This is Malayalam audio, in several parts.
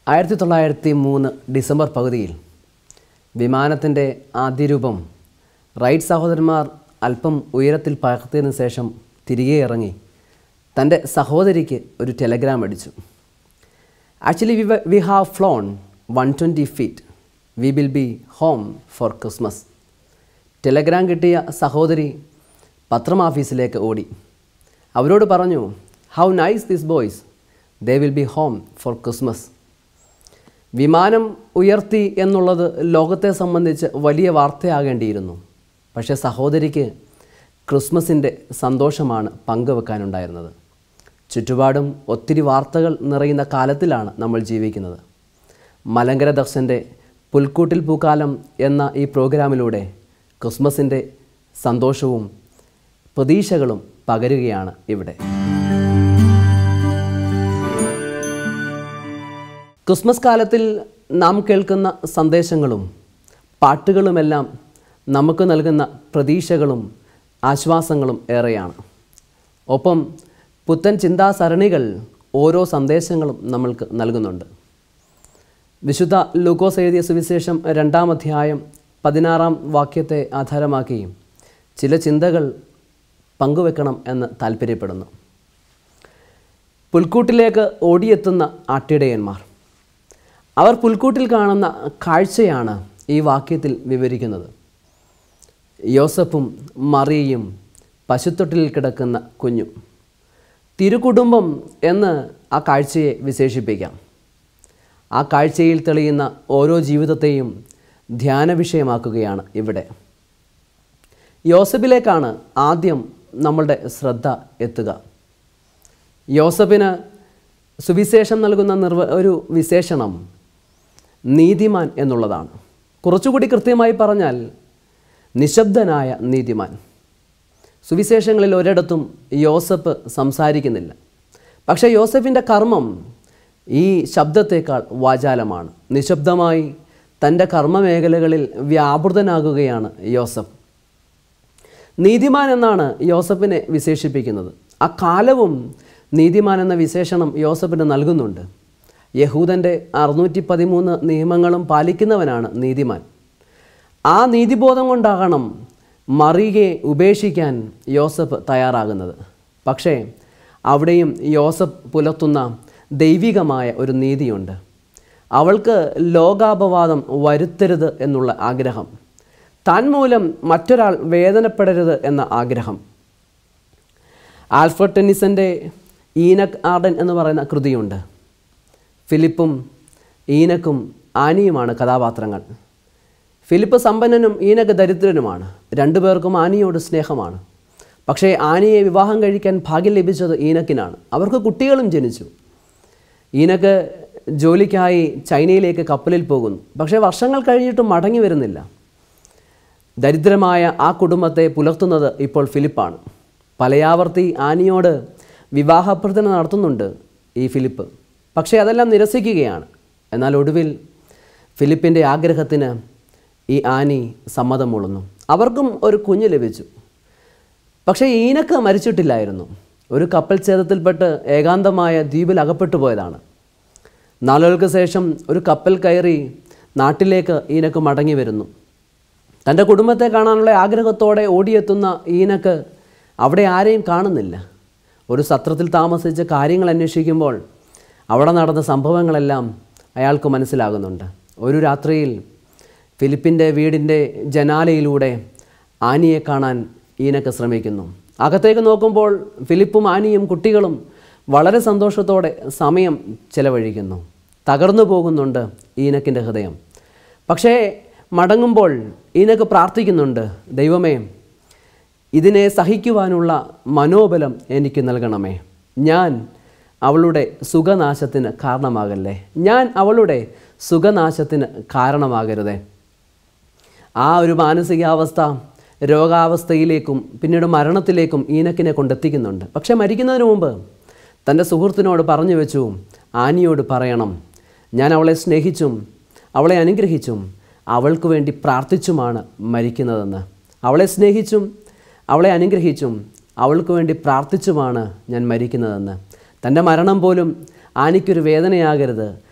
ആയിരത്തി തൊള്ളായിരത്തി മൂന്ന് ഡിസംബർ പകുതിയിൽ വിമാനത്തിൻ്റെ ആദ്യ രൂപം റൈറ്റ് സഹോദരന്മാർ അല്പം ഉയരത്തിൽ പറത്തിയതിനു ശേഷം തിരികെ ഇറങ്ങി തൻ്റെ സഹോദരിക്ക് ഒരു ടെലഗ്രാം അടിച്ചു actually we we have flown one twenty feet we will be home for Christmas telegram കിട്ടിയ സഹോദരി പത്രം ഓഫീസിലേക്ക് ഓടി അവരോട് പറഞ്ഞു how nice this boys they will be home for Christmas വിമാനം ഉയർത്തി എന്നുള്ളത് ലോകത്തെ സംബന്ധിച്ച് വലിയ വാർത്തയാകേണ്ടിയിരുന്നു പക്ഷേ സഹോദരിക്ക് ക്രിസ്മസിൻ്റെ സന്തോഷമാണ് പങ്കുവെക്കാനുണ്ടായിരുന്നത് ചുറ്റുപാടും ഒത്തിരി വാർത്തകൾ നിറയുന്ന കാലത്തിലാണ് നമ്മൾ ജീവിക്കുന്നത് മലങ്കര ദർശൻ്റെ പുൽക്കൂട്ടിൽ പൂക്കാലം എന്ന ഈ പ്രോഗ്രാമിലൂടെ ക്രിസ്മസിൻ്റെ സന്തോഷവും പ്രതീക്ഷകളും പകരുകയാണ് ഇവിടെ ക്രിസ്മസ് കാലത്തിൽ നാം കേൾക്കുന്ന സന്ദേശങ്ങളും പാട്ടുകളുമെല്ലാം നമുക്ക് നൽകുന്ന പ്രതീക്ഷകളും ആശ്വാസങ്ങളും ഏറെയാണ് ഒപ്പം പുത്തൻ ചിന്താസരണികൾ ഓരോ സന്ദേശങ്ങളും നമ്മൾക്ക് നൽകുന്നുണ്ട് വിശുദ്ധ ലൂക്കോസ് എഴുതിയ സുവിശേഷം രണ്ടാം അധ്യായം പതിനാറാം വാക്യത്തെ ആധാരമാക്കി ചില ചിന്തകൾ പങ്കുവെക്കണം എന്ന് താല്പര്യപ്പെടുന്നു പുൽക്കൂട്ടിലേക്ക് ഓടിയെത്തുന്ന ആട്ടിടയന്മാർ അവർ പുൽക്കൂട്ടിൽ കാണുന്ന കാഴ്ചയാണ് ഈ വാക്യത്തിൽ വിവരിക്കുന്നത് യോസഫും മറിയയും പശുത്തൊട്ടിലിൽ കിടക്കുന്ന കുഞ്ഞും തിരുകുടുംബം എന്ന് ആ കാഴ്ചയെ വിശേഷിപ്പിക്കാം ആ കാഴ്ചയിൽ തെളിയുന്ന ഓരോ ജീവിതത്തെയും ധ്യാന വിഷയമാക്കുകയാണ് ഇവിടെ യോസഫിലേക്കാണ് ആദ്യം നമ്മളുടെ ശ്രദ്ധ എത്തുക യോസഫിന് സുവിശേഷം നൽകുന്ന നിർവ ഒരു വിശേഷണം നീതിമാൻ എന്നുള്ളതാണ് കുറച്ചുകൂടി കൃത്യമായി പറഞ്ഞാൽ നിശബ്ദനായ നീതിമാൻ സുവിശേഷങ്ങളിൽ ഒരിടത്തും യോസഫ് സംസാരിക്കുന്നില്ല പക്ഷേ യോസഫിൻ്റെ കർമ്മം ഈ ശബ്ദത്തേക്കാൾ വാചാലമാണ് നിശബ്ദമായി തൻ്റെ കർമ്മമേഖലകളിൽ വ്യാപൃതനാകുകയാണ് യോസഫ് നീതിമാൻ എന്നാണ് യോസഫിനെ വിശേഷിപ്പിക്കുന്നത് ആ കാലവും നീതിമാൻ എന്ന വിശേഷണം യോസഫിന് നൽകുന്നുണ്ട് യഹൂദൻ്റെ അറുന്നൂറ്റി പതിമൂന്ന് നിയമങ്ങളും പാലിക്കുന്നവനാണ് നീതിമാൻ ആ നീതിബോധം കൊണ്ടാകണം മറിയെ ഉപേക്ഷിക്കാൻ യോസഫ് തയ്യാറാകുന്നത് പക്ഷേ അവിടെയും യോസഫ് പുലർത്തുന്ന ദൈവികമായ ഒരു നീതിയുണ്ട് അവൾക്ക് ലോകാപവാദം വരുത്തരുത് എന്നുള്ള ആഗ്രഹം താൻ മൂലം മറ്റൊരാൾ വേദനപ്പെടരുത് എന്ന ആഗ്രഹം ആൽഫ്രഡ് ടെന്നിസൻ്റെ ഈനക് ആർഡൻ എന്ന് പറയുന്ന കൃതിയുണ്ട് ഫിലിപ്പും ഈനക്കും ആനിയുമാണ് കഥാപാത്രങ്ങൾ ഫിലിപ്പ് സമ്പന്നനും ഈനക്ക് ദരിദ്രനുമാണ് രണ്ടുപേർക്കും ആനിയോട് സ്നേഹമാണ് പക്ഷേ ആനിയെ വിവാഹം കഴിക്കാൻ ഭാഗ്യം ലഭിച്ചത് ഈനക്കിനാണ് അവർക്ക് കുട്ടികളും ജനിച്ചു ഈനക്ക് ജോലിക്കായി ചൈനയിലേക്ക് കപ്പലിൽ പോകുന്നു പക്ഷേ വർഷങ്ങൾ കഴിഞ്ഞിട്ടും മടങ്ങി വരുന്നില്ല ദരിദ്രമായ ആ കുടുംബത്തെ പുലർത്തുന്നത് ഇപ്പോൾ ഫിലിപ്പാണ് പലയാവർത്തി ആനിയോട് വിവാഹാഭ്യർത്ഥന നടത്തുന്നുണ്ട് ഈ ഫിലിപ്പ് പക്ഷേ അതെല്ലാം നിരസിക്കുകയാണ് എന്നാൽ ഒടുവിൽ ഫിലിപ്പിൻ്റെ ആഗ്രഹത്തിന് ഈ ആനി സമ്മതം മൂളുന്നു അവർക്കും ഒരു കുഞ്ഞ് ലഭിച്ചു പക്ഷേ ഈനക്ക് മരിച്ചിട്ടില്ലായിരുന്നു ഒരു കപ്പൽ ഛേദത്തിൽപ്പെട്ട് ഏകാന്തമായ ദ്വീപിൽ അകപ്പെട്ടു പോയതാണ് നാളുകൾക്ക് ശേഷം ഒരു കപ്പൽ കയറി നാട്ടിലേക്ക് ഈനക്ക് മടങ്ങി വരുന്നു തൻ്റെ കുടുംബത്തെ കാണാനുള്ള ആഗ്രഹത്തോടെ ഓടിയെത്തുന്ന ഈനക്ക് അവിടെ ആരെയും കാണുന്നില്ല ഒരു സത്രത്തിൽ താമസിച്ച് കാര്യങ്ങൾ അന്വേഷിക്കുമ്പോൾ അവിടെ നടന്ന സംഭവങ്ങളെല്ലാം അയാൾക്ക് മനസ്സിലാകുന്നുണ്ട് ഒരു രാത്രിയിൽ ഫിലിപ്പിൻ്റെ വീടിൻ്റെ ജനാലയിലൂടെ ആനിയെ കാണാൻ ഈനക്ക് ശ്രമിക്കുന്നു അകത്തേക്ക് നോക്കുമ്പോൾ ഫിലിപ്പും ആനിയും കുട്ടികളും വളരെ സന്തോഷത്തോടെ സമയം ചെലവഴിക്കുന്നു തകർന്നു പോകുന്നുണ്ട് ഈനക്കിൻ്റെ ഹൃദയം പക്ഷേ മടങ്ങുമ്പോൾ ഈനക്ക് പ്രാർത്ഥിക്കുന്നുണ്ട് ദൈവമേ ഇതിനെ സഹിക്കുവാനുള്ള മനോബലം എനിക്ക് നൽകണമേ ഞാൻ അവളുടെ സുഖനാശത്തിന് കാരണമാകല്ലേ ഞാൻ അവളുടെ സുഖനാശത്തിന് കാരണമാകരുതേ ആ ഒരു മാനസികാവസ്ഥ രോഗാവസ്ഥയിലേക്കും പിന്നീട് മരണത്തിലേക്കും ഈനക്കിനെ കൊണ്ടെത്തിക്കുന്നുണ്ട് പക്ഷേ മരിക്കുന്നതിന് മുമ്പ് തൻ്റെ സുഹൃത്തിനോട് പറഞ്ഞു വെച്ചു ആനിയോട് പറയണം ഞാൻ അവളെ സ്നേഹിച്ചും അവളെ അനുഗ്രഹിച്ചും അവൾക്ക് വേണ്ടി പ്രാർത്ഥിച്ചുമാണ് മരിക്കുന്നതെന്ന് അവളെ സ്നേഹിച്ചും അവളെ അനുഗ്രഹിച്ചും അവൾക്ക് വേണ്ടി പ്രാർത്ഥിച്ചുമാണ് ഞാൻ മരിക്കുന്നതെന്ന് തൻ്റെ മരണം പോലും ആനിക്കൊരു വേദനയാകരുത്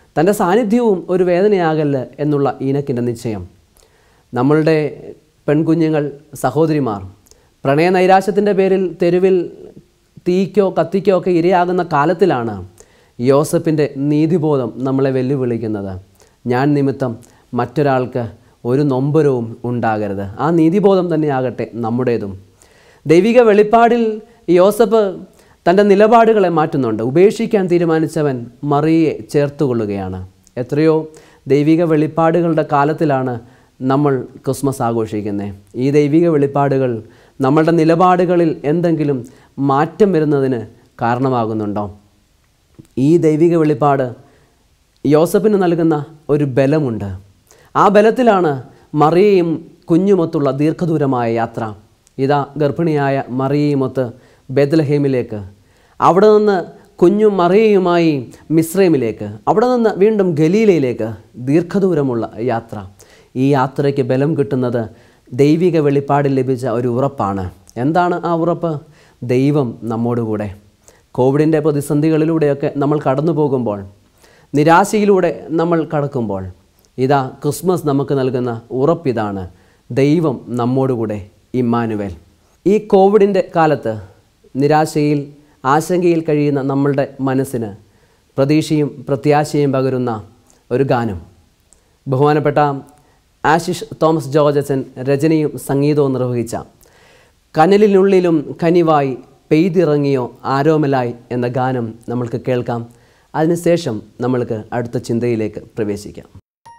തൻ്റെ സാന്നിധ്യവും ഒരു വേദനയാകല്ല എന്നുള്ള ഈനക്കിൻ്റെ നിശ്ചയം നമ്മളുടെ പെൺകുഞ്ഞുങ്ങൾ സഹോദരിമാർ പ്രണയ നൈരാശ്യത്തിൻ്റെ പേരിൽ തെരുവിൽ തീക്കോ കത്തിക്കോ ഒക്കെ ഇരയാകുന്ന കാലത്തിലാണ് യോസഫിൻ്റെ നീതിബോധം നമ്മളെ വെല്ലുവിളിക്കുന്നത് ഞാൻ നിമിത്തം മറ്റൊരാൾക്ക് ഒരു നൊമ്പരവും ഉണ്ടാകരുത് ആ നീതിബോധം തന്നെയാകട്ടെ നമ്മുടേതും ദൈവിക വെളിപ്പാടിൽ യോസഫ് തൻ്റെ നിലപാടുകളെ മാറ്റുന്നുണ്ട് ഉപേക്ഷിക്കാൻ തീരുമാനിച്ചവൻ മറിയെ ചേർത്തുകൊള്ളുകയാണ് എത്രയോ ദൈവിക വെളിപ്പാടുകളുടെ കാലത്തിലാണ് നമ്മൾ ക്രിസ്മസ് ആഘോഷിക്കുന്നത് ഈ ദൈവിക വെളിപ്പാടുകൾ നമ്മളുടെ നിലപാടുകളിൽ എന്തെങ്കിലും മാറ്റം വരുന്നതിന് കാരണമാകുന്നുണ്ടോ ഈ ദൈവിക വെളിപ്പാട് യോസഫിന് നൽകുന്ന ഒരു ബലമുണ്ട് ആ ബലത്തിലാണ് മറിയയും കുഞ്ഞുമൊത്തുള്ള ദീർഘദൂരമായ യാത്ര ഇതാ ഗർഭിണിയായ മറിയയുമൊത്ത് ബെത്ലഹേമിലേക്ക് അവിടെ നിന്ന് കുഞ്ഞും മറിയയുമായി മിശ്രൈമിലേക്ക് അവിടെ നിന്ന് വീണ്ടും ഗലീലയിലേക്ക് ദീർഘദൂരമുള്ള യാത്ര ഈ യാത്രയ്ക്ക് ബലം കിട്ടുന്നത് ദൈവിക വെളിപ്പാടിൽ ലഭിച്ച ഒരു ഉറപ്പാണ് എന്താണ് ആ ഉറപ്പ് ദൈവം നമ്മോടുകൂടെ കോവിഡിൻ്റെ പ്രതിസന്ധികളിലൂടെയൊക്കെ നമ്മൾ കടന്നു പോകുമ്പോൾ നിരാശയിലൂടെ നമ്മൾ കടക്കുമ്പോൾ ഇതാ ക്രിസ്മസ് നമുക്ക് നൽകുന്ന ഉറപ്പിതാണ് ദൈവം നമ്മോടുകൂടെ ഇമ്മാനുവേൽ ഈ കോവിഡിൻ്റെ കാലത്ത് നിരാശയിൽ ആശങ്കയിൽ കഴിയുന്ന നമ്മളുടെ മനസ്സിന് പ്രതീക്ഷയും പ്രത്യാശയും പകരുന്ന ഒരു ഗാനം ബഹുമാനപ്പെട്ട ആശിഷ് തോമസ് ജോർജച്ചൻ രചനയും സംഗീതവും നിർവഹിച്ച കനലിനുള്ളിലും കനിവായി പെയ്തിറങ്ങിയോ ആരോമലായി എന്ന ഗാനം നമ്മൾക്ക് കേൾക്കാം അതിനുശേഷം നമ്മൾക്ക് അടുത്ത ചിന്തയിലേക്ക് പ്രവേശിക്കാം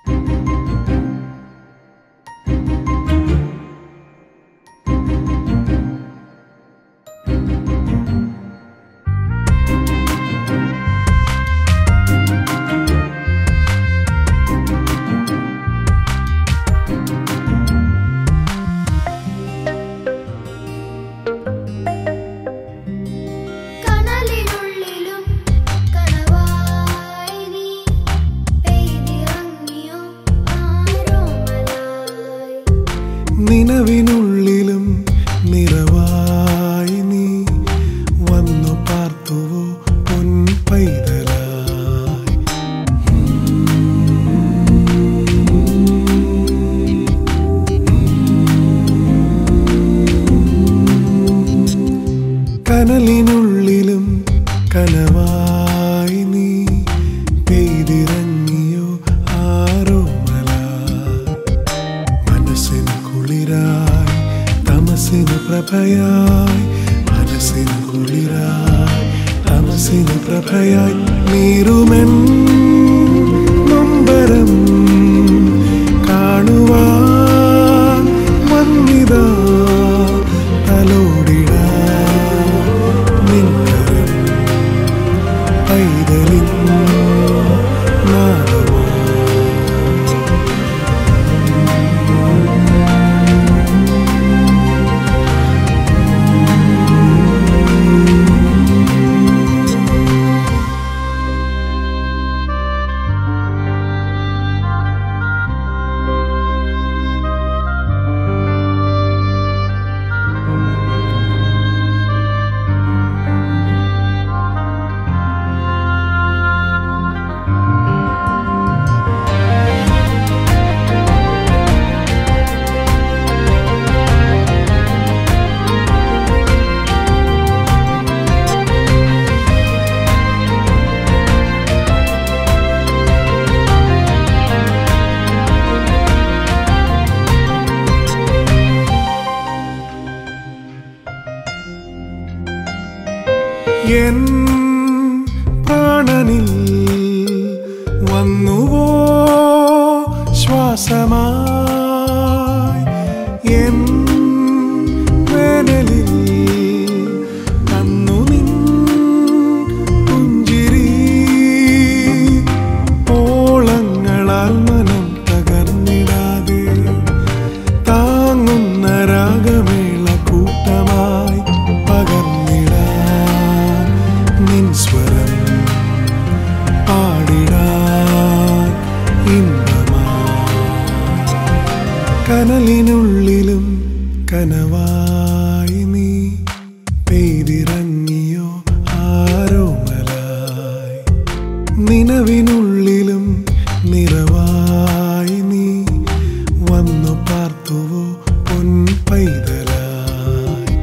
കനലിനുള്ളിലും കനവായി നീ പെയ്തിറങ്ങിയോ ആരോമലായി നിലവിനുള്ളിലും നിറവായി നീ വന്നു പാർത്തുവോ പൊൻപൈതലായി കനലിനുള്ളിലും കനവായി നീ പെയ്തിറങ്ങിയോ ആരോമലായി മനസ്സിന് കുളിരായി തമസിന് പ്രഭയായി മനസ്സിന് കുളിരായി തമസിന് പ്രഭയായി നീറുമെൻ നൊമ്പരം കാണുവാൻ വന്നിതാ തലോടിടാ നിൻകരം പൈതലിൻ നാദമോ എൻ പ്രാണനിൽ വന്നുവോ ശ്വാസമായി എൻ വേനലിൽ തന്നു നിൻ പുഞ്ചിരി ഓളങ്ങളാൽ മനം തകർന്നിടാതെ താങ്ങുന്ന രാഗമേള കൂട്ടമായി പകർന്നിടാൻ നിൻ സ്വരം പാടിടാൻ ഇമ്പമായി കനലിനുള്ളിലും കനവായി നീ പെയ്തിറങ്ങിയോ ആരോമലായി നിലവിനുള്ളിലും നിറവായി നീ വന്നു പാർത്തുവോ പൊൻ പൈതലായി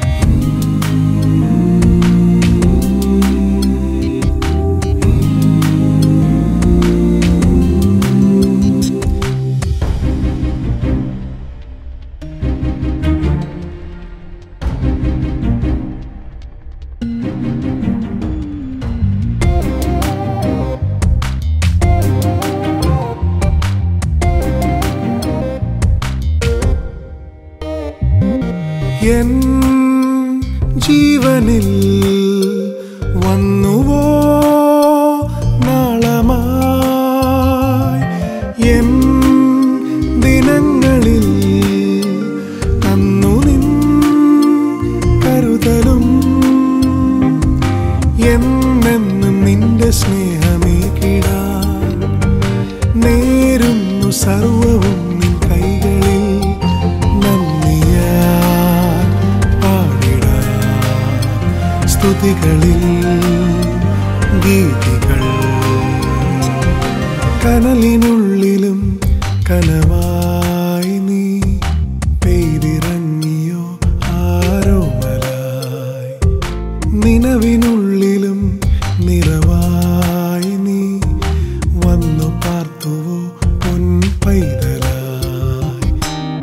എൻ ജീവനിൽ വന്നുവോ നാളമായി എൻ ദിനങ്ങളിൽ തന്നു നിൻ കരുതലും എന്നെന്നും നിന്റെ സ്നേഹമേ കിടാൻ നേരുന്നു സർവവും നിൻ കൈകളിൽ നന്ദിയാൽ പാടിടാൻ സ്തുതികളിൽ ഗീതികൾ കനലിനുള്ളിലും കനവായി നീ പെയ്തിറങ്ങിയോ ആരോമലായി നിലവിനുള്ളിലും നിറവായി നീ വന്നു പാർത്തുവോ പൊൻ പൈതലായി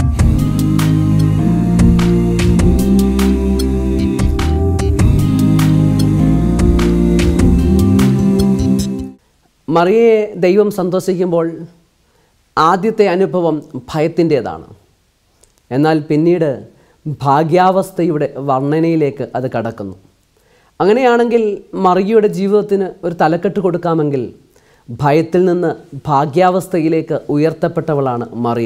മറിയയെ ദൈവം സന്തോഷിക്കുമ്പോൾ ആദ്യത്തെ അനുഭവം ഭയത്തിൻ്റേതാണ് എന്നാൽ പിന്നീട് ഭാഗ്യാവസ്ഥയുടെ വർണ്ണനയിലേക്ക് അത് കടക്കുന്നു അങ്ങനെയാണെങ്കിൽ മറിയയുടെ ജീവിതത്തിന് ഒരു തലക്കെട്ട് കൊടുക്കാമെങ്കിൽ ഭയത്തിൽ നിന്ന് ഭാഗ്യാവസ്ഥയിലേക്ക് ഉയർത്തപ്പെട്ടവളാണ് മറിയ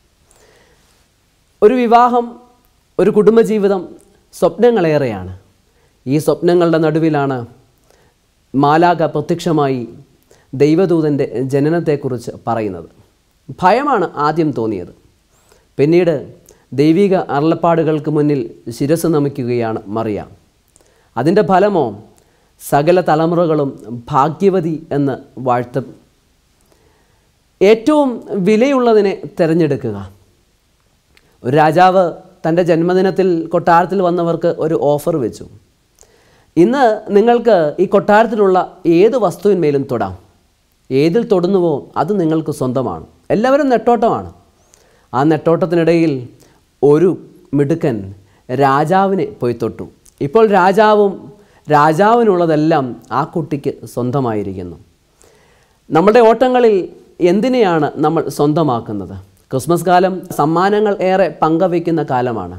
ഒരു വിവാഹം ഒരു കുടുംബജീവിതം സ്വപ്നങ്ങളേറെയാണ് ഈ സ്വപ്നങ്ങളുടെ നടുവിലാണ് മാലാക പ്രത്യക്ഷമായി ദൈവദൂതൻ്റെ ജനനത്തെക്കുറിച്ച് പറയുന്നത് ഭയമാണ് ആദ്യം തോന്നിയത് പിന്നീട് ദൈവിക അരുളപ്പാടുകൾക്ക് മുന്നിൽ ശിരസ് നമിക്കുകയാണ് മറിയ അതിൻ്റെ ഫലമോ സകല തലമുറകളും ഭാഗ്യവതി എന്ന് വാഴ്ത്തും ഏറ്റവും വിലയുള്ളതിനെ തിരഞ്ഞെടുക്കുക ഒരു രാജാവ് തൻ്റെ ജന്മദിനത്തിൽ കൊട്ടാരത്തിൽ വന്നവർക്ക് ഒരു ഓഫർ വെച്ചു ഇന്ന് നിങ്ങൾക്ക് ഈ കൊട്ടാരത്തിലുള്ള ഏത് വസ്തുവിന്മേലും തൊടാം ഏതിൽ തൊടുന്നുവോ അത് നിങ്ങൾക്ക് സ്വന്തമാണ് എല്ലാവരും നെട്ടോട്ടമാണ് ആ നെട്ടോട്ടത്തിനിടയിൽ ഒരു മിടുക്കൻ രാജാവിനെ പോയി തൊട്ടു ഇപ്പോൾ രാജാവും രാജാവിനുള്ളതെല്ലാം ആ കുട്ടിക്ക് സ്വന്തമായിരിക്കുന്നു നമ്മുടെ ഓട്ടങ്ങളിൽ എന്തിനെയാണ് നമ്മൾ സ്വന്തമാക്കുന്നത് ക്രിസ്മസ് കാലം സമ്മാനങ്ങൾ ഏറെ പങ്കവയ്ക്കുന്ന കാലമാണ്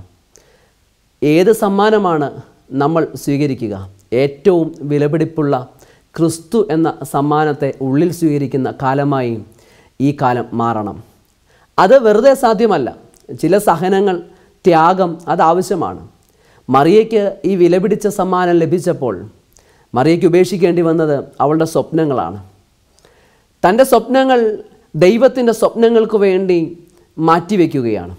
ഏത് സമ്മാനമാണ് നമ്മൾ സ്വീകരിക്കുക ഏറ്റവും വിലപിടിപ്പുള്ള ക്രിസ്തു എന്ന സമ്മാനത്തെ ഉള്ളിൽ സ്വീകരിക്കുന്ന കാലമായി ഈ കാലം മാറണം അത് വെറുതെ സാധ്യമല്ല ചില സഹനങ്ങൾ ത്യാഗം അത് ആവശ്യമാണ് മറിയയ്ക്ക് ഈ വിലപിടിച്ച സമ്മാനം ലഭിച്ചപ്പോൾ മറിയയ്ക്ക് ഉപേക്ഷിക്കേണ്ടി വന്നത് അവളുടെ സ്വപ്നങ്ങളാണ് തൻ്റെ സ്വപ്നങ്ങൾ ദൈവത്തിൻ്റെ സ്വപ്നങ്ങൾക്ക് വേണ്ടി മാറ്റിവെക്കുകയാണ്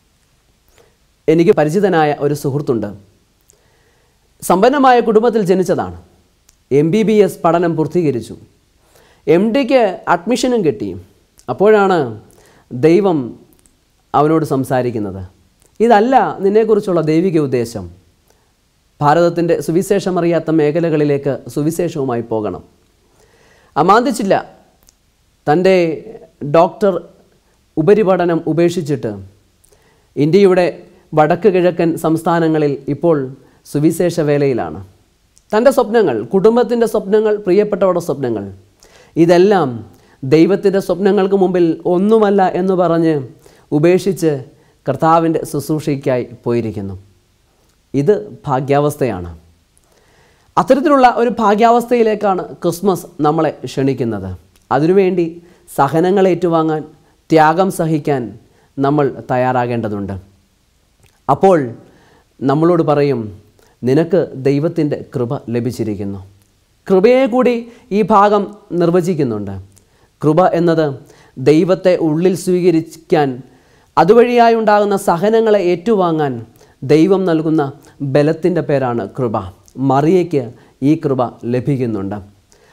എനിക്ക് പരിചിതനായ ഒരു സുഹൃത്തുണ്ട് സമ്പന്നമായ കുടുംബത്തിൽ ജനിച്ചതാണ് എം ബി ബി എസ് പഠനം പൂർത്തീകരിച്ചു എം ഡിക്ക് അഡ്മിഷനും കിട്ടി അപ്പോഴാണ് ദൈവം അവനോട് സംസാരിക്കുന്നത് ഇതല്ല നിന്നെക്കുറിച്ചുള്ള ദൈവിക ഉദ്ദേശം ഭാരതത്തിൻ്റെ സുവിശേഷം അറിയാത്ത മേഖലകളിലേക്ക് സുവിശേഷവുമായി പോകണം അമാന്തിച്ചില്ല തൻ്റെ ഡോക്ടർ ഉപരിപഠനം ഉപേക്ഷിച്ചിട്ട് ഇന്ത്യയുടെ വടക്ക് കിഴക്കൻ സംസ്ഥാനങ്ങളിൽ ഇപ്പോൾ സുവിശേഷ വേലയിലാണ് തൻ്റെ സ്വപ്നങ്ങൾ കുടുംബത്തിൻ്റെ സ്വപ്നങ്ങൾ പ്രിയപ്പെട്ടവരുടെ സ്വപ്നങ്ങൾ ഇതെല്ലാം ദൈവത്തിൻ്റെ സ്വപ്നങ്ങൾക്ക് മുമ്പിൽ ഒന്നുമല്ല എന്ന് പറഞ്ഞ് ഉപേക്ഷിച്ച് കർത്താവിൻ്റെ ശുശ്രൂഷയ്ക്കായി പോയിരിക്കുന്നു ഇത് ഭാഗ്യാവസ്ഥയാണ് അത്തരത്തിലുള്ള ഒരു ഭാഗ്യാവസ്ഥയിലേക്കാണ് ക്രിസ്മസ് നമ്മളെ ക്ഷണിക്കുന്നത് അതിനുവേണ്ടി സഹനങ്ങൾ ഏറ്റുവാങ്ങാൻ ത്യാഗം സഹിക്കാൻ നമ്മൾ തയ്യാറാകേണ്ടതുണ്ട് അപ്പോൾ നമ്മളോട് പറയും നിനക്ക് ദൈവത്തിൻ്റെ കൃപ ലഭിച്ചിരിക്കുന്നു കൃപയെ കൂടി ഈ ഭാഗം നിർവചിക്കുന്നുണ്ട് കൃപ എന്നത് ദൈവത്തെ ഉള്ളിൽ സ്വീകരിക്കാൻ അതുവഴിയായി ഉണ്ടാകുന്ന സഹനങ്ങളെ ഏറ്റുവാങ്ങാൻ ദൈവം നൽകുന്ന ബലത്തിൻ്റെ പേരാണ് കൃപ മറിയയ്ക്ക് ഈ കൃപ ലഭിക്കുന്നുണ്ട്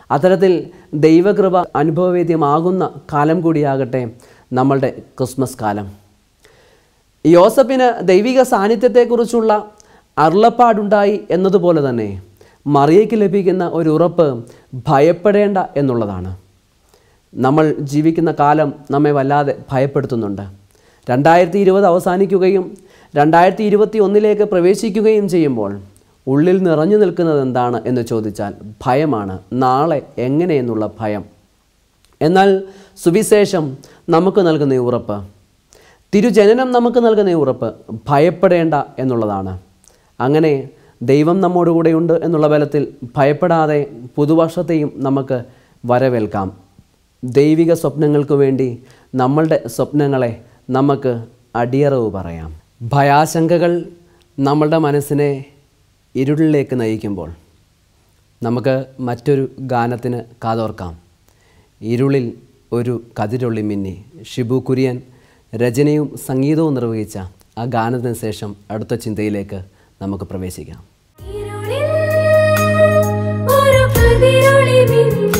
അത്തരത്തിൽ ദൈവകൃപ അനുഭവവേദ്യമാകുന്ന കാലം കൂടിയാകട്ടെ നമ്മളുടെ ക്രിസ്മസ് കാലം യോസഫിന് ദൈവിക സാന്നിധ്യത്തെക്കുറിച്ചുള്ള അരുളപ്പാടുണ്ടായി എന്നതുപോലെ തന്നെ മറിയയ്ക്ക് ലഭിക്കുന്ന ഒരു ഉറപ്പ് ഭയപ്പെടേണ്ട എന്നുള്ളതാണ് നമ്മൾ ജീവിക്കുന്ന കാലം നമ്മെ വല്ലാതെ ഭയപ്പെടുത്തുന്നുണ്ട് രണ്ടായിരത്തി ഇരുപത് അവസാനിക്കുകയും രണ്ടായിരത്തി ഇരുപത്തി ഒന്നിലേക്ക് പ്രവേശിക്കുകയും ചെയ്യുമ്പോൾ ഉള്ളിൽ നിറഞ്ഞു നിൽക്കുന്നത് എന്താണ് എന്ന് ചോദിച്ചാൽ ഭയമാണ് നാളെ എങ്ങനെയെന്നുള്ള ഭയം എന്നാൽ സുവിശേഷം നമുക്ക് നൽകുന്ന ഈ ഉറപ്പ് തിരുജനനം നമുക്ക് നൽകുന്ന ഈ ഉറപ്പ് ഭയപ്പെടേണ്ട എന്നുള്ളതാണ് അങ്ങനെ ദൈവം നമ്മോടുകൂടെയുണ്ട് എന്നുള്ള ബലത്തിൽ ഭയപ്പെടാതെ പുതുവർഷത്തെയും നമുക്ക് വരവേൽക്കാം ദൈവിക സ്വപ്നങ്ങൾക്ക് വേണ്ടി നമ്മളുടെ സ്വപ്നങ്ങളെ നമുക്ക് അടിയറവ് പറയാം ഭയാശങ്കകൾ നമ്മളുടെ മനസ്സിനെ ഇരുളിലേക്ക് നയിക്കുമ്പോൾ നമുക്ക് മറ്റൊരു ഗാനത്തിന് കാതോർക്കാം ഇരുളിൽ ഒരു കതിരൊള്ളി മിന്നി ഷിബു കുര്യൻ രചനയും സംഗീതവും നിർവഹിച്ച ആ ഗാനത്തിന് ശേഷം അടുത്ത ചിന്തയിലേക്ക് നമുക്ക് പ്രവേശിക്കാം ഇരുളിൽ ഒരു കതിരൊളി മിന്നി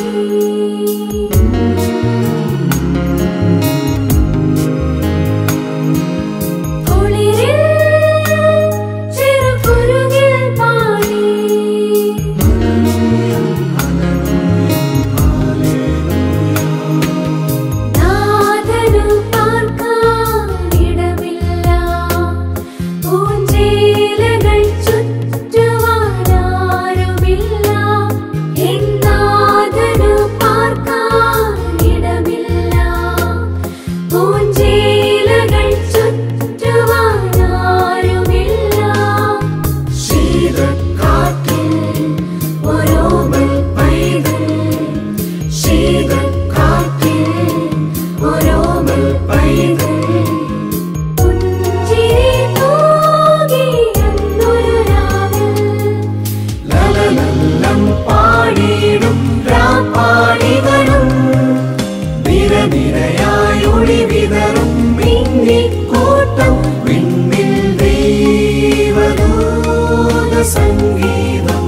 കുളിരിൽ ചെറുകുരുകിൽ പാടി നാഥനു പാർക്കാനിടമില്ല പൂഞ്ചേലകൾ ചുറ്റുവാനാരുമില്ല എന്നാഥനു പാർക്കാനിടമില്ല പൂഞ്ചേലകൾ ചുറ്റുവാനാരുമില്ല ശീതക്കാറ്റിൽ ഓരോമൽ പൈതൽ ശീതക്കാറ്റിൽ ഓരോമൽ പൈതൽ പുഞ്ചിരി തൂകി എന്നൊരു രാവിൽ ലലലല്ലം പാടിയിടും രാപ്പാടികളും നിരനിരയായി ഒളിവിതറും മിന്നിക്കൂട്ടം വിണ്ണിൽ ദൈവദൂത സംഗീതം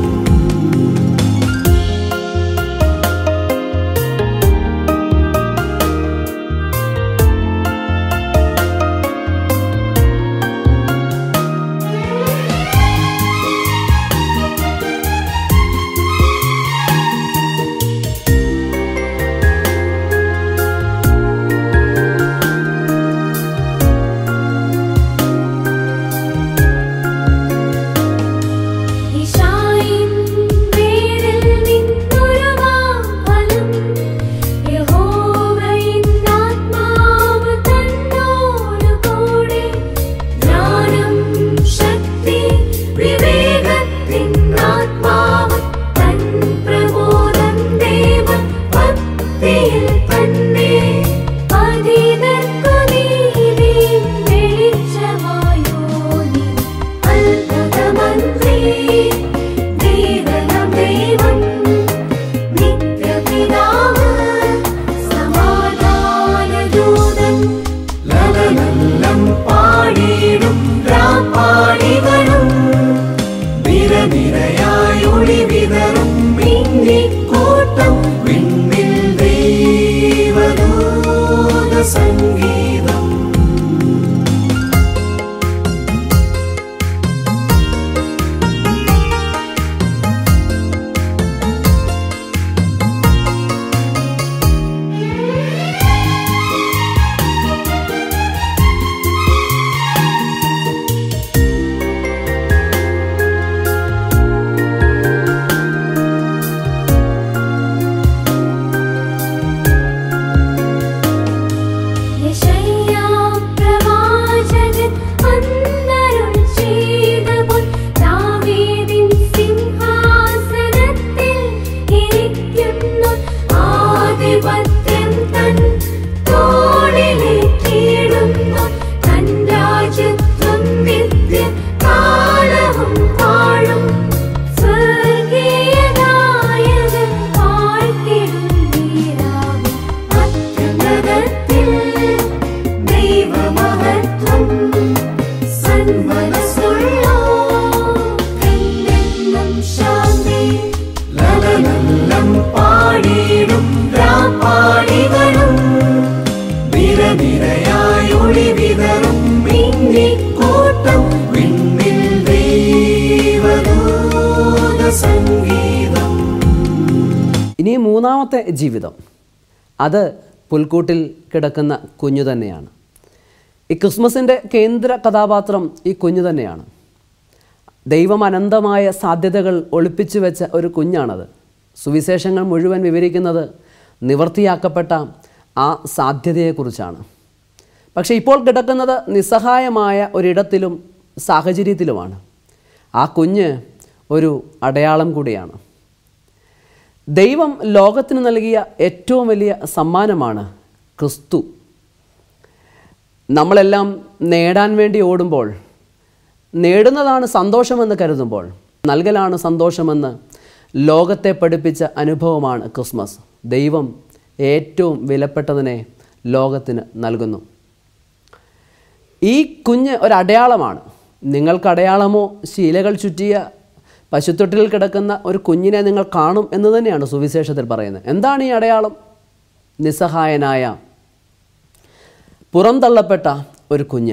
ഇശായിൻ പേരിൽ നിന്നൊരു വാഗ്ദാനം യഹോവയിൻ ആത്മാവ് തന്നോടു കൂടെ ജ്ഞാനം ശക്തി വിവേകത്തിൻ ആത്മാവ് തൻ പ്രബോധം ദേവൻ ഭക്തിയിൽ തന്നെ അതിനർക്കു നീതിയും വെളിച്ചമായോനി അത്ഭുതമന്ത്രി ദൈവനം ദൈവം നിത്യപിതാവ് സമാധാനദൂതൻ ലലലല്ലം പാടിയിടും രാപ്പാടികളും നിരനിരയായി ഒളിവിതറും മിന്നിക്കൂട്ടം വിണ്ണിൽ ദൈവദൂത സംഗീതം യശ മൂന്നാമത്തെ ജീവിതം അത് പുൽക്കൂട്ടിൽ കിടക്കുന്ന കുഞ്ഞു തന്നെയാണ് ഈ ക്രിസ്മസിൻ്റെ കേന്ദ്ര കഥാപാത്രം ഈ കുഞ്ഞു തന്നെയാണ് ദൈവം അനന്തമായ സാധ്യതകൾ ഒളിപ്പിച്ചു വെച്ച ഒരു കുഞ്ഞാണത് സുവിശേഷങ്ങൾ മുഴുവൻ വിവരിക്കുന്നത് നിവർത്തിയാക്കപ്പെട്ട ആ സാധ്യതയെക്കുറിച്ചാണ് പക്ഷേ ഇപ്പോൾ കിടക്കുന്നത് നിസ്സഹായമായ ഒരിടത്തിലും സാഹചര്യത്തിലുമാണ് ആ കുഞ്ഞ് ഒരു അടയാളം കൂടിയാണ് ദൈവം ലോകത്തിന് നൽകിയ ഏറ്റവും വലിയ സമ്മാനമാണ് ക്രിസ്തു നമ്മളെല്ലാം നേടാൻ വേണ്ടി ഓടുമ്പോൾ നേടുന്നതാണ് സന്തോഷമെന്ന് കരുതുമ്പോൾ നൽകലാണ് സന്തോഷമെന്ന് ലോകത്തെ പഠിപ്പിച്ച അനുഭവമാണ് ക്രിസ്മസ് ദൈവം ഏറ്റവും വിലപ്പെട്ടതിനെ ലോകത്തിന് നൽകുന്നു ഈ കുഞ്ഞ് ഒരടയാളമാണ് നിങ്ങൾക്ക് അടയാളമോ ശീലകൾ ചുറ്റിയ പശുത്തൊട്ടിൽ കിടക്കുന്ന ഒരു കുഞ്ഞിനെ നിങ്ങൾ കാണും എന്ന് തന്നെയാണ് സുവിശേഷത്തിൽ പറയുന്നത് എന്താണ് ഈ അടയാളം നിസ്സഹായനായ പുറംതള്ളപ്പെട്ട ഒരു കുഞ്ഞ്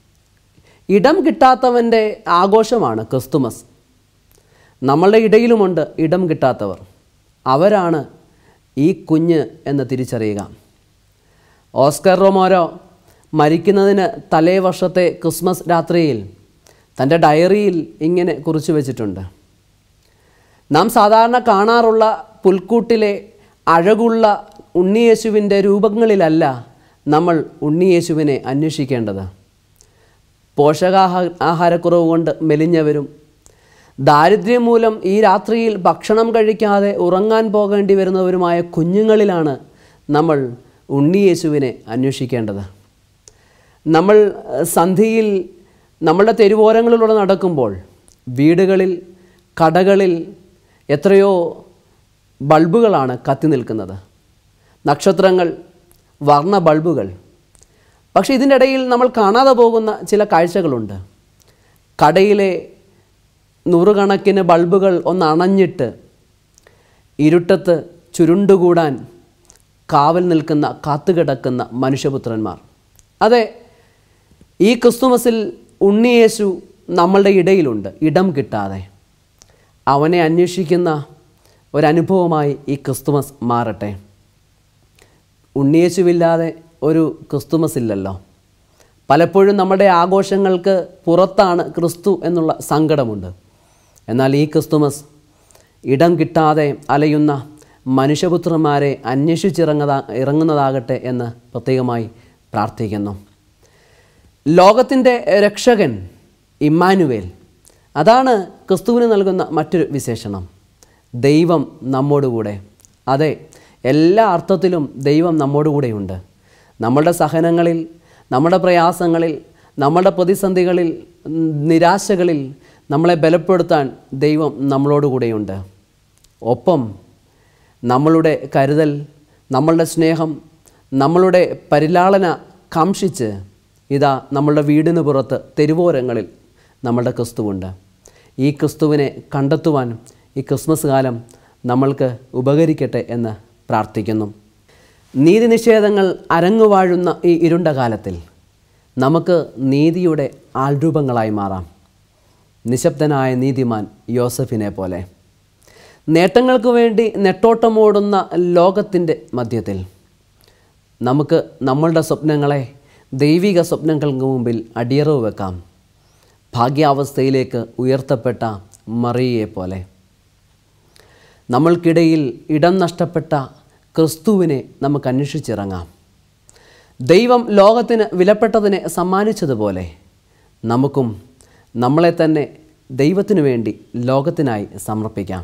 ഇടം കിട്ടാത്തവൻ്റെ ആഘോഷമാണ് ക്രിസ്തുമസ് നമ്മളുടെ ഇടയിലുമുണ്ട് ഇടം കിട്ടാത്തവർ അവരാണ് ഈ കുഞ്ഞ് എന്ന് തിരിച്ചറിയുക ഓസ്കർ റൊമോരോ മരിക്കുന്നതിന് തലേ വർഷത്തെ ക്രിസ്മസ് രാത്രിയിൽ തൻ്റെ ഡയറിയിൽ ഇങ്ങനെ കുറിച്ചു വച്ചിട്ടുണ്ട് നാം സാധാരണ കാണാറുള്ള പുൽക്കൂട്ടിലെ അഴകുള്ള ഉണ്ണിയേശുവിൻ്റെ രൂപങ്ങളിലല്ല നമ്മൾ ഉണ്ണിയേശുവിനെ അന്വേഷിക്കേണ്ടത് പോഷകാഹാ ആഹാരക്കുറവ് കൊണ്ട് മെലിഞ്ഞവരും ദാരിദ്ര്യം മൂലം ഈ രാത്രിയിൽ ഭക്ഷണം കഴിക്കാതെ ഉറങ്ങാൻ പോകേണ്ടി വരുന്നവരുമായ കുഞ്ഞുങ്ങളിലാണ് നമ്മൾ ഉണ്ണിയേശുവിനെ അന്വേഷിക്കേണ്ടത് നമ്മൾ ഏഹ്, സന്ധിയിൽ നമ്മളുടെ തെരുവോരങ്ങളിലൂടെ നടക്കുമ്പോൾ വീടുകളിൽ കടകളിൽ എത്രയോ ബൾബുകളാണ് കത്തി നിൽക്കുന്നത് നക്ഷത്രങ്ങൾ വർണ്ണ ബൾബുകൾ പക്ഷേ ഇതിൻ്റെ ഇടയിൽ നമ്മൾ കാണാതെ പോകുന്ന ചില കാഴ്ചകളുണ്ട് കടയിലെ നൂറുകണക്കിന് ബൾബുകൾ ഒന്ന് അണഞ്ഞിട്ട് ഇരുട്ടത്ത് ചുരുണ്ടുകൂടാൻ കാവൽ നിൽക്കുന്ന കാത്തുകിടക്കുന്ന മനുഷ്യപുത്രന്മാർ അതെ ഈ ക്രിസ്തുമസിൽ ഉണ്ണിയേശു നമ്മളുടെ ഇടയിലുണ്ട് ഇടം കിട്ടാതെ അവനെ അന്വേഷിക്കുന്ന ഒരനുഭവമായി ഈ ക്രിസ്തുമസ് മാറട്ടെ ഉണ്ണിയേശുവില്ലാതെ ഒരു ക്രിസ്തുമസ് ഇല്ലല്ലോ പലപ്പോഴും നമ്മുടെ ആഘോഷങ്ങൾക്ക് പുറത്താണ് ക്രിസ്തു എന്നുള്ള സങ്കടമുണ്ട് എന്നാൽ ഈ ക്രിസ്തുമസ് ഇടം കിട്ടാതെ അലയുന്ന മനുഷ്യപുത്രന്മാരെ അന്വേഷിച്ചിറങ്ങതാ ഇറങ്ങുന്നതാകട്ടെ എന്ന് പ്രത്യേകമായി പ്രാർത്ഥിക്കുന്നു ലോകത്തിൻ്റെ രക്ഷകൻ ഇമ്മാനുവേൽ അതാണ് ക്രിസ്തുവിന് നൽകുന്ന മറ്റൊരു വിശേഷണം ദൈവം നമ്മോടുകൂടെ അതെ എല്ലാ അർത്ഥത്തിലും ദൈവം നമ്മോടുകൂടെയുണ്ട് നമ്മളുടെ സഹനങ്ങളിൽ നമ്മുടെ പ്രയാസങ്ങളിൽ നമ്മുടെ പ്രതിസന്ധികളിൽ ഉം, നിരാശകളിൽ നമ്മളെ ബലപ്പെടുത്താൻ ദൈവം നമ്മളോടുകൂടെയുണ്ട് ഒപ്പം നമ്മളുടെ കരുതൽ നമ്മളുടെ സ്നേഹം നമ്മളുടെ പരിലാളന കാംക്ഷിച്ച് ഇതാ നമ്മളുടെ വീടിന് പുറത്ത് തെരുവോരങ്ങളിൽ നമ്മളുടെ ക്രിസ്തുവുണ്ട് ഈ ക്രിസ്തുവിനെ കണ്ടെത്തുവാൻ ഈ ക്രിസ്മസ് കാലം നമ്മൾക്ക് ഉപകരിക്കട്ടെ എന്ന് പ്രാർത്ഥിക്കുന്നു നീതി നിഷേധങ്ങൾ അരങ്ങുവാഴുന്ന ഈ ഇരുണ്ട കാലത്തിൽ നമുക്ക് നീതിയുടെ ആൾരൂപങ്ങളായി മാറാം നിശബ്ദനായ നീതിമാൻ യോസഫിനെ പോലെ നേട്ടങ്ങൾക്ക് വേണ്ടി നെട്ടോട്ടമോടുന്ന ലോകത്തിൻ്റെ മധ്യത്തിൽ നമുക്ക് നമ്മളുടെ സ്വപ്നങ്ങളെ ദൈവിക സ്വപ്നങ്ങൾക്ക് മുമ്പിൽ അടിയറവ് വെക്കാം ഭാഗ്യാവസ്ഥയിലേക്ക് ഉയർത്തപ്പെട്ട മറിയെ പോലെ നമ്മൾക്കിടയിൽ ഇടം നഷ്ടപ്പെട്ട ക്രിസ്തുവിനെ നമുക്ക് അന്വേഷിച്ചിറങ്ങാം ദൈവം ലോകത്തിന് വിലപ്പെട്ടതിനെ സമ്മാനിച്ചതുപോലെ നമുക്കും നമ്മളെ തന്നെ ദൈവത്തിനു വേണ്ടി ലോകത്തിനായി സമർപ്പിക്കാം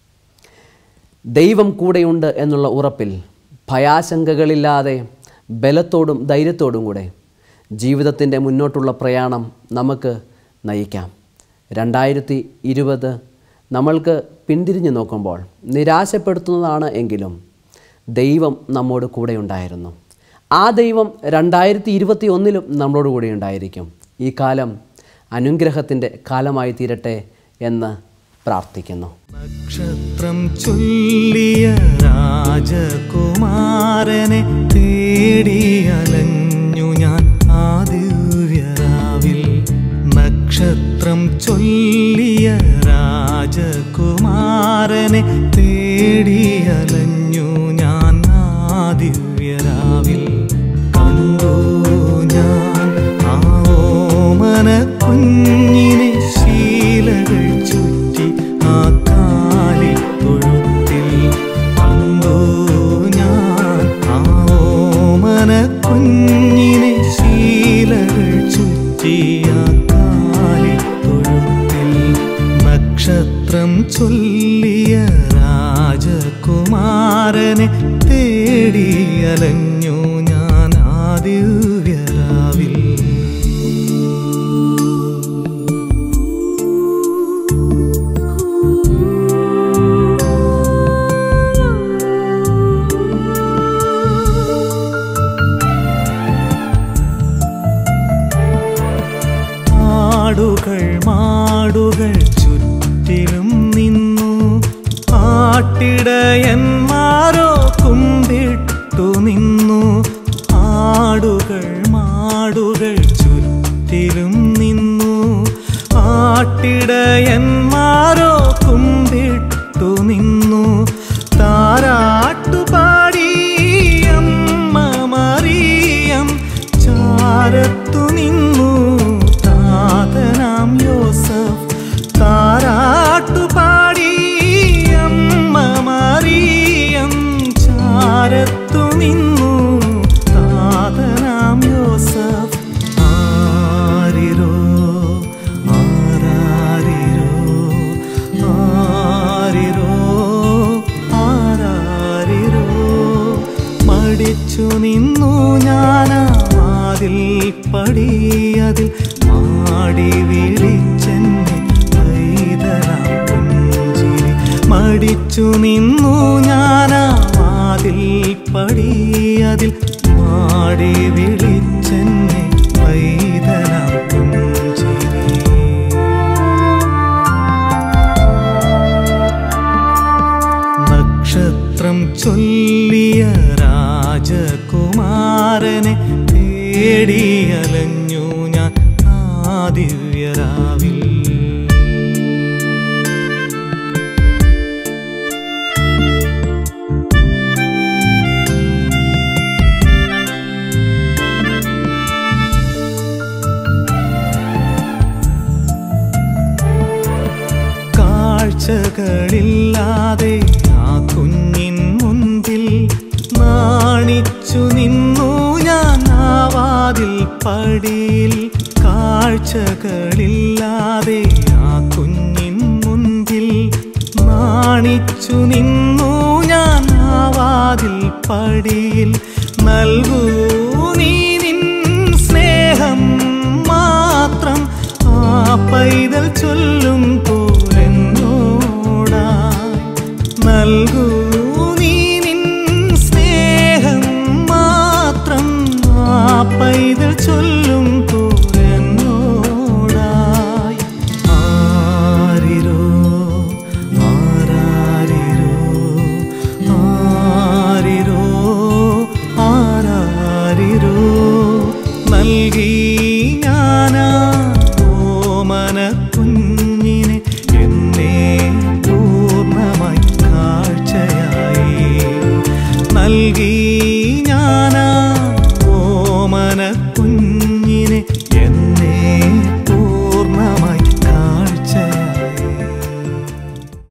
ദൈവം കൂടെയുണ്ട് എന്നുള്ള ഉറപ്പിൽ ഭയാശങ്കകളില്ലാതെ ബലത്തോടും ധൈര്യത്തോടും കൂടെ ജീവിതത്തിൻ്റെ മുന്നോട്ടുള്ള പ്രയാണം നമുക്ക് നയിക്കാം രണ്ടായിരത്തി ഇരുപത് നമ്മൾക്ക് പിന്തിരിഞ്ഞു നോക്കുമ്പോൾ നിരാശപ്പെടുത്തുന്നതാണ് എങ്കിലും ദൈവം നമ്മോട് കൂടെ ഉണ്ടായിരുന്നു ആ ദൈവം രണ്ടായിരത്തി ഇരുപത്തി ഒന്നിലും നമ്മളോട് കൂടെ ഉണ്ടായിരിക്കും ഈ കാലം അനുഗ്രഹത്തിൻ്റെ കാലമായി തീരട്ടെ എന്ന് പ്രാർത്ഥിക്കുന്നു നക്ഷത്രം ചൊല്ലിയ രാജകുമാരനെ തേടി അലഞ്ഞു ഞാൻ ആ ദിവ്യരാവിൽ നക്ഷത്രം ചൊല്ലിയ രാജകുമാരനെ തേടി അലഞ്ഞു അലഞ്ഞു ഞാൻ ആദിവ്യരാവിൽ ആടുകൾ മാടുകൾ ചുറ്റിലും നിന്നു ആട്ടിടയന്മാരോ കുമ്പിട്ടു നിന്നു ആടുകൾ മാടുകൾ ചുറ്റിലും നിന്നു ആട്ടിടയന്മാരോ കുമ്പിട്ടു നിന്നു താരാട്ടുപാടി അമ്മ മറിയം ചാരത്തു നിന്നു താതനാം യോസഫ് താരാട്ടുപാടി അമ്മ മറിയം ചാരത്തു നിന്നു താതനാം യോസഫ് ആരിരോ ആരാരിരോ ആരിരോ ആരാരിരോ മടിച്ചു നിന്നു ഞാൻ അതിൽ പടിയതിൽ മാടി വിളിച്ചെന്നെ പൈതലാം പുഞ്ചിരി മടിച്ചു നിന്നു ഞാൻ അതിൽ പടിയതിൽ മാടി വിളിച്ചെന്നെ പൈതലാം പുഞ്ചിരി നക്ഷത്രം ചൊല്ലിയ രാജകുമാരനെ തേടിയലഞ്ഞു ഞാൻ ആദിവ്യരാവിൽ കാഴ്ചകളില്ലാതെ ആ കുഞ്ഞിൻ മുൻപിൽ നാണിച്ചു നിന്നു ഞാൻ ആ വാതിൽ പടിയിൽ കാഴ്ചകളില്ലാതെ ആ കുഞ്ഞിൻ മുൻപിൽ നാണിച്ചു നിന്നു ഞാൻ ആ വാതിൽ പടിയിൽ നൽകൂ നീ നിൻ സ്നേഹം മാത്രം ആ പൈതൽ ചൊല്ലും പോലെന്നോടായി നൽകൂ നീ നിൻ സ്നേഹം മാത്രം ആ പൈതൽ ചൊല്ലും പോ